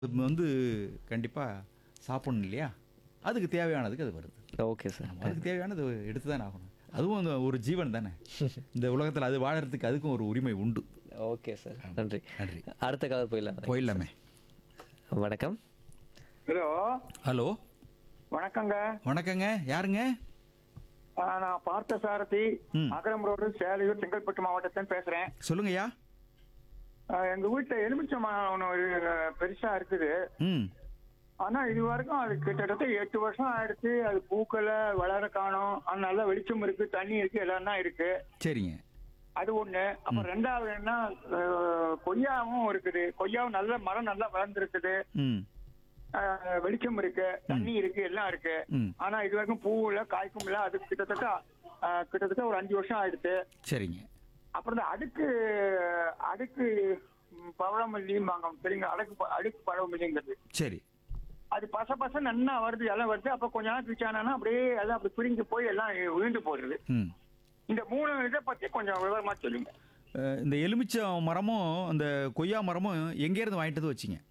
இது வந்து கண்டிப்பாக சாப்பிடணும் இல்லையா அதுக்கு தேவையானதுக்கு அது வருது ஓகே சார் அதுக்கு தேவையானது எடுத்து தான் ஆகணும் அதுவும் அந்த ஒரு ஜீவன் தானே இந்த உலகத்தில் அது வாழறதுக்கு அதுக்கும் ஒரு உரிமை உண்டு ஓகே சார் நன்றி நன்றி அடுத்த காலர் போயிடலாம் போயிடலாமே வணக்கம் ஹலோ ஹலோ வணக்கங்க வணக்கங்க யாருங்க ஆ, நான் பார்த்த சாரதி ம். அகரம் ரோடு சேலையூர் செங்கல்பட்டு மாவட்டத்தில் பேசுறேன் சொல்லுங்கய்யா ஆ, எங்க வீட்டுல எலுமிச்சம் ஒன்று ஒரு பெருசா இருக்குது ம் ஆனா இது வரைக்கும் அது கிட்டத்தட்ட எட்டு வருஷம் ஆயிடுச்சு அது பூக்களை வளர காணும் அது நல்லா வெளிச்சம் இருக்கு தண்ணி இருக்கு எல்லாம் தான் இருக்கு சரிங்க அது ஒண்ணு அப்புறம் ரெண்டாவது என்ன ஆ, கொய்யாவும் இருக்குது கொய்யாவும் நல்ல மரம் நல்லா வளர்ந்துருக்குது ம் ஆ, வெளிச்சம் இருக்கு தண்ணி இருக்கு எல்லாம் இருக்கு ம். ஆனா இது வரைக்கும் பூ இல்ல காய்க்கும் இல்ல அது கிட்டத்தட்ட ஆ, கிட்டத்தட்ட ஒரு அஞ்சு வருஷம் ஆயிடுச்சு சரிங்க அப்புறம் இந்த அடுக்கு அடுக்கு ம், பவழமல்லிம்பாங்க சரிங்க அடுக்கு ப- அடுக்கு பழமல்லிங்கிறது சரி அது பச பச நன்னா வருது எல்லாம் வருது அப்ப கொஞ்ச நாள் கழிச்சானா அப்படியே எல்லாம் அப்படி பிரிஞ்சு போய் எல்லாம் விழுந்து போடுது ம் இந்த மூணு இதை பத்தி கொஞ்சம் விவரமா சொல்லுங்க அஹ், இந்த எலுமிச்சம் மரமும் அந்த கொய்யா மரமும் எங்கேருந்து வாங்கிட்டு வந்து வச்சிங்க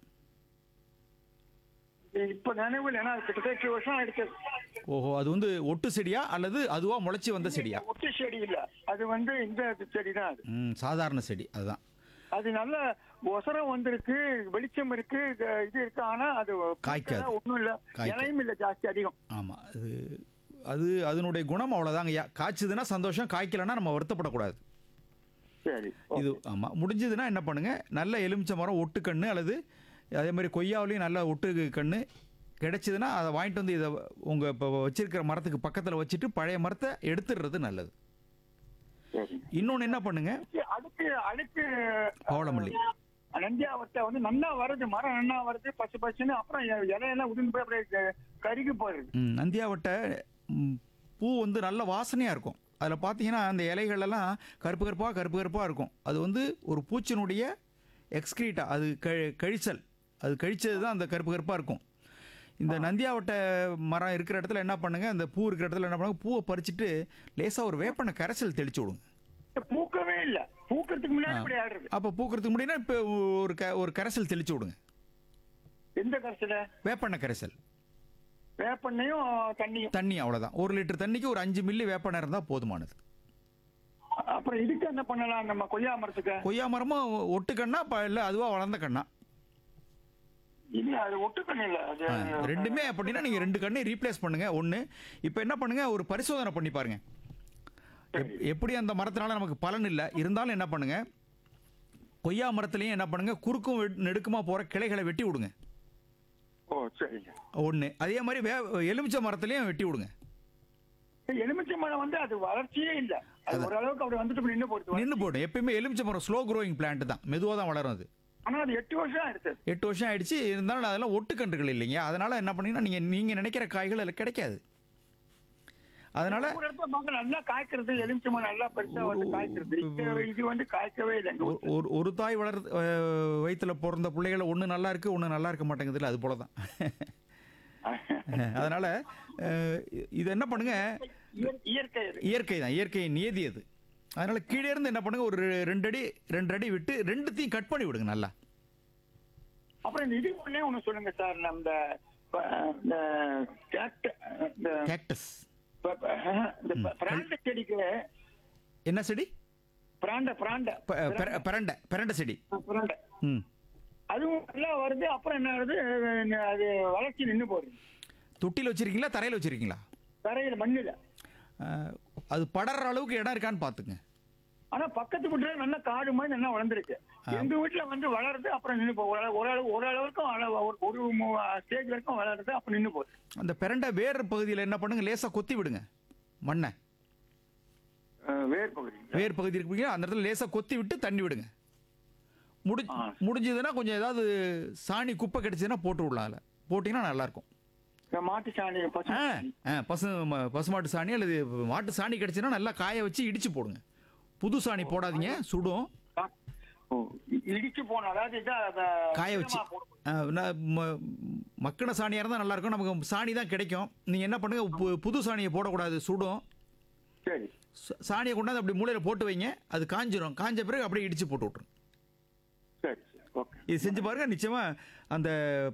இப்ப நினைவில் ஏன்னா அது கிட்டத்தட்ட எட்டு வருஷம் ஆயிடுச்சு ஓஹோ அது வந்து ஒட்டு செடியா அல்லது அதுவா முளைச்சி வந்த செடியா ஒட்டு செடி இல்ல அது வந்து இந்த செடி தான் அது ம் சாதாரண செடி அதுதான் அது நல்ல ஒசரம் வந்திருக்கு வெளிச்சம் இருக்கு இது இது இருக்கு ஆனா அது காய்க்காது. ஒண்ணும் இல்ல காய்க்காது. இலையும் இல்ல ஜாஸ்தி அதிகம் ஆமாம் அது அது அதனுடைய குணம் அவ்வளோதாங்க ஐயா காய்ச்சதுன்னா சந்தோஷம் காய்க்கலைன்னா நம்ம வருத்தப்படக்கூடாது சரி இது ஆமாம் முடிஞ்சதுன்னா என்ன பண்ணுங்க நல்ல எலுமிச்சை மரம் ஒட்டு கன்று அல்லது அதே மாதிரி கொய்யாவிலையும் நல்ல ஒட்டு கன்று கிடைச்சதுன்னா அதை வாங்கிட்டு வந்து இதை உங்கள் இப்போ வச்சிருக்கிற மரத்துக்கு பக்கத்தில் வச்சுட்டு பழைய மரத்தை எடுத்துடுறது நல்லது சரி இன்னொன்று என்ன பண்ணுங்க அடுக்கு அடுக்கு பவளமல்லி நந்தியாவட்டை வந்து நல்லா வருது மரம் நல்லா வருது பச்சை பச்சுன்னு அப்புறம் இ- இலையெல்லாம் உதிர்ந்து போய் அப்படியே க- கருகி போயிருது ம், நந்தியாவட்டை ம், பூ வந்து நல்ல வாசனையாக இருக்கும் அதில் பார்த்தீங்கன்னா அந்த இலைகள் எல்லாம் கருப்பு கருப்பாக கருப்பு கருப்பாக இருக்கும் அது வந்து ஒரு பூச்சினுடைய எக்ஸ்கிரீட்டா அது க கழிச்சல் அது கழிச்சது தான் அந்த கருப்பு கருப்பாக இருக்கும் இந்த நந்தியாவட்டை மரம் இருக்கிற இடத்துல என்ன பண்ணுங்க அந்த பூ இருக்கிற இடத்துல என்ன பண்ணுங்க பூவை பறிச்சுட்டு லேசாக ஒரு வேப்பனை கரைசல் தெளிச்சு விடுங்க பூக்கவே இல்ல பூக்கிறதுக்கு முன்னாடி இப்படி ஆடுறது அப்போ பூக்கிறதுக்கு முடியும்னா இப்போ ஒரு க ஒரு கரைசல் தெளிச்சு விடுங்க எந்த கரைசல வேப்பெண்ணெய் கரைசல் வேப்பெண்ணையும் தண்ணியும் தண்ணி அவ்வளோதான் ஒரு லிட்டர் தண்ணிக்கு ஒரு அஞ்சு மில்லி வேப்பெண்ணெய் இருந்தால் போதுமானது அப்புறம் இதுக்கு என்ன பண்ணலாம் நம்ம கொய்யா மரத்துக்கு கொய்யா மரமும் ஒட்டு கண்ணா ப- இல்ல அதுவா வளர்ந்த கண்ணா இல்ல அது ஒட்டுக்கணும் இல்ல அது ஆ, ரெண்டுமே அப்படின்னா நீங்க ரெண்டு கண்ணையும் ரீப்ளேஸ் பண்ணுங்க ஒண்ணு இப்போ என்ன பண்ணுங்க ஒரு பரிசோதனை பண்ணி பாருங்க எப்- எப்படி அந்த மரத்தினால நமக்கு பலன் இல்லை இருந்தாலும் என்ன பண்ணுங்க கொய்யா மரத்துலையும் என்ன பண்ணுங்க குறுக்கும் வெ- நெடுக்குமா போற கிளைகளை வெட்டி விடுங்க ஓ சரிங்க ஒன்று அதே மாதிரி வே எலுமிச்சை மரத்துலையும் வெட்டி விடுங்க எலுமிச்சை மரம் வந்து அது வளர்ச்சியே இல்ல அது ஓரளவுக்கு அப்படி வந்துட்டு இப்படி நின்று போடுது நின்று போடும் எப்பயுமே எலுமிச்சை மரம் ஸ்லோ க்ரோயிங் பிளான்ட் தான் மெதுவாக தான் வளரும் அது ஆனா அது எட்டு வருஷம் ஆயிடுச்சு எட்டு வருஷம் ஆயிடுச்சு இருந்தாலும் அதெல்லாம் ஒட்டுக்கன்றுகள் இல்லைங்க அதனால என்ன பண்ணீங்கன்னா நீங்க நீங்க நினைக்கிற காய்கள் அதில் கிடைக்காது அதனால ஒரு இடத்துல பார்க்க நல்லா காய்க்கிறது எலுமிச்சை மரம் நல்லா பெருசா வந்து காய்க்கிறது இது- இது வந்து காய்க்கவே இல்லை எங்க ஒரு- ஒரு ஒரு தாய் வளர் அஹ், வயித்துல பிறந்த பிள்ளைகளை ஒன்று நல்லா இருக்கு ஒன்று நல்லா இருக்க மாட்டேங்குதுல அது போல தான் அதனால அஹ், இது என்ன பண்ணுங்க இயற்- இயற்கை இது. இயற்கை தான் இயற்கை நியதி அது அதனால கீழே இருந்து என்ன பண்ணுங்க ஒரு ரெண்டு அடி ரெண்டு அடி விட்டு ரெண்டுத்தையும் கட் பண்ணி விடுங்க நல்லா அப்புறம் இந்த இது ஒண்ணே ஒண்ணு சொல்லுங்க சார் நம்ம இந்த ப- இந்த கேக்ட- இந்த கேக்டஸ் ப- ப- இந்த ப- பிராண்ட செடிக்கு என்ன செடி பிராண்ட பிராண்ட ப- பெர- பிரண்டை பிரண்டை செடி பிராண்ட ம் அதுவும் நல்லா வருது அப்புறம் என்ன ஆகுது அது வளர்ச்சி நின்னு போகுது தொட்டியில் வச்சிருக்கீங்களா தரையில் வச்சிருக்கீங்களா தரையில மண்ணுல அஹ், அது படற அளவுக்கு இடம் இருக்கான்னு பார்த்துங்க ஆனா பக்கத்து வீட்டுல நல்லா காடு மாதிரி நல்லா வளர்ந்துருக்கு எங்க வீட்டுல வந்து வளருது அப்புறம் நின்னு போகுது ஒரு அளவு ஒரு அளவுக்கும் அளவு ஒரு- ஒரு ஸ்டேஜ் வரைக்கும் வளருது அப்புறம் நின்னு போகுது அந்த பிரண்டை வேர் பகுதியில் என்ன பண்ணுங்க லேசாக கொத்தி விடுங்க மண்ணை அஹ் வேர் பகுதி வேர் பகுதி இருக்கு அந்த இடத்துல லேசாக கொத்தி விட்டு தண்ணி விடுங்க முடி ஆ. முடிஞ்சதுன்னா கொஞ்சம் ஏதாவது சாணி குப்பை கிடைச்சதுன்னா போட்டு விடலாம் அதில் போட்டிங்கன்னா நல்லாயிருக்கும் இந்த மாட்டு சாணி பசு ஆ ஆ பசு ம- பசுமாட்டு சாணி அல்லது மாட்டு சாணி கிடைச்சுன்னா நல்லா காய வச்சு இடிச்சு போடுங்க புது சாணி போடாதீங்க சுடும் ஓ, இ- இடிச்சு போன அதாவது இதா, அத காய வச்சு ஈரமா போடணும். ஆ, நான் ம- மக்கின சாணியாக இருந்தால் நல்லாயிருக்கும் நமக்கு சாணி தான் கிடைக்கும் நீங்கள் என்ன பண்ணுங்க பு- புது சாணியை போடக்கூடாது சுடும் சரி ச- சாணியை கொண்டாந்து அப்படி மூலையில் போட்டு வைங்க அது காஞ்சிரும் காஞ்ச பிறகு அப்படியே இடிச்சு போட்டு விட்ருங்க சரி சரி ஓகே இது செஞ்சு பாருங்க நிச்சயமா அந்த